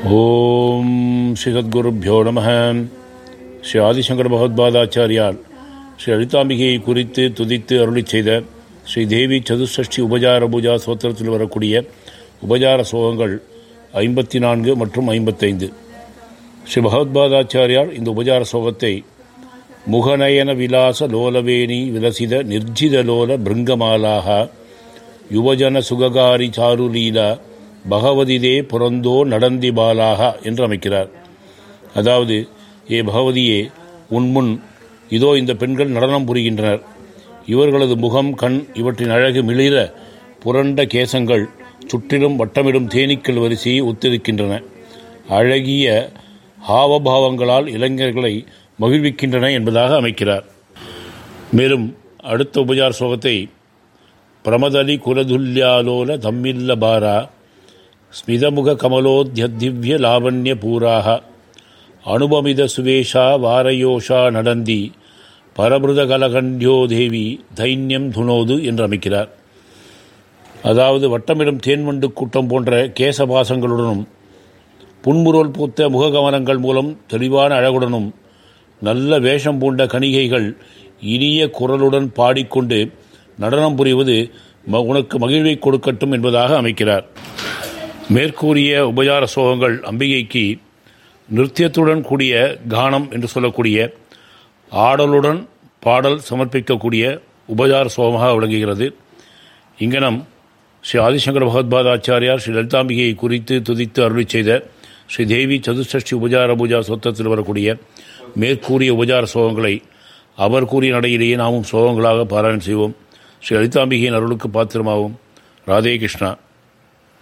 ஓம் ஸ்ரீ சத்குருப்பியோ நம ஸ்ரீ ஆதிசங்கர பகவத்பாதாச்சாரியார் ஸ்ரீ லலிதாம்பிகையை குறித்து துதித்து அருளிச் செய்த ஸ்ரீ தேவி சதுஷ்டி உபஜார பூஜா சோத்திரத்தில் வரக்கூடிய உபஜார சோகங்கள் ஐம்பத்தி நான்கு மற்றும் ஐம்பத்தைந்து ஸ்ரீ பகவத்பாதாச்சாரியார் இந்த உபஜார சோகத்தை முகநயன விலாச லோலவேணி விலசித நிர்ஜித லோல பிருங்கமாலாக யுவஜன சுககாரி சாருலீலா பகவதிதே புறந்தோ நடந்தி பாலாக என்று அமைக்கிறார் அதாவது ஏ பகவதியே உன் முன் இதோ இந்த பெண்கள் நடனம் புரிகின்றனர் இவர்களது முகம் கண் இவற்றின் அழகு மிளிர புரண்ட கேசங்கள் சுற்றிலும் வட்டமிடும் தேனீக்கள் வரிசையை ஒத்திருக்கின்றன அழகிய ஹாவபாவங்களால் இளைஞர்களை மகிழ்விக்கின்றன என்பதாக அமைக்கிறார் மேலும் அடுத்த உபஜார சோகத்தை பிரமதலி குலதுல்யாலோல தம்மில்ல பாரா ஸ்மிதமுக கமலோத்யதிவ்ய லாவண்ய பூராக அனுபமித சுவேஷா வாரயோஷா நடந்தி பரபிருத கலகண்யோ தேவி தைன்யம் துணோது என்று அமைக்கிறார் அதாவது வட்டமிடும் தேன்வண்டு கூட்டம் போன்ற கேசபாசங்களுடனும் புன்முரோல் பூத்த முககவனங்கள் மூலம் தெளிவான அழகுடனும் நல்ல வேஷம் பூண்ட கணிகைகள் இனிய குரலுடன் பாடிக்கொண்டு நடனம் புரிவது ம- உனக்கு மகிழ்வை கொடுக்கட்டும் என்பதாக அமைக்கிறார் மேற்கூறிய உபச்சார சோகங்கள் அம்பிகைக்கு நிருத்தியத்துடன் கூடிய கானம் என்று சொல்லக்கூடிய ஆடலுடன் பாடல் சமர்ப்பிக்கக்கூடிய உபச்சார சோகமாக விளங்குகிறது இங்கனம் ஸ்ரீ ஆதிசங்கர பகவத்பாதாச்சாரியார் ஸ்ரீ லலிதாம்பிகையை குறித்து துதித்து அருளிச் செய்த ஸ்ரீ தேவி சதுஷ்டி உபச்சார பூஜா சொத்தத்தில் வரக்கூடிய மேற்கூறிய உபச்சார சோகங்களை அவர் கூறிய நடையிலேயே நாமும் சோகங்களாக பாராயணம் செய்வோம் ஸ்ரீ லலிதாம்பிகையின் அருளுக்கு பாத்திரமாவோம் ராதே கிருஷ்ணா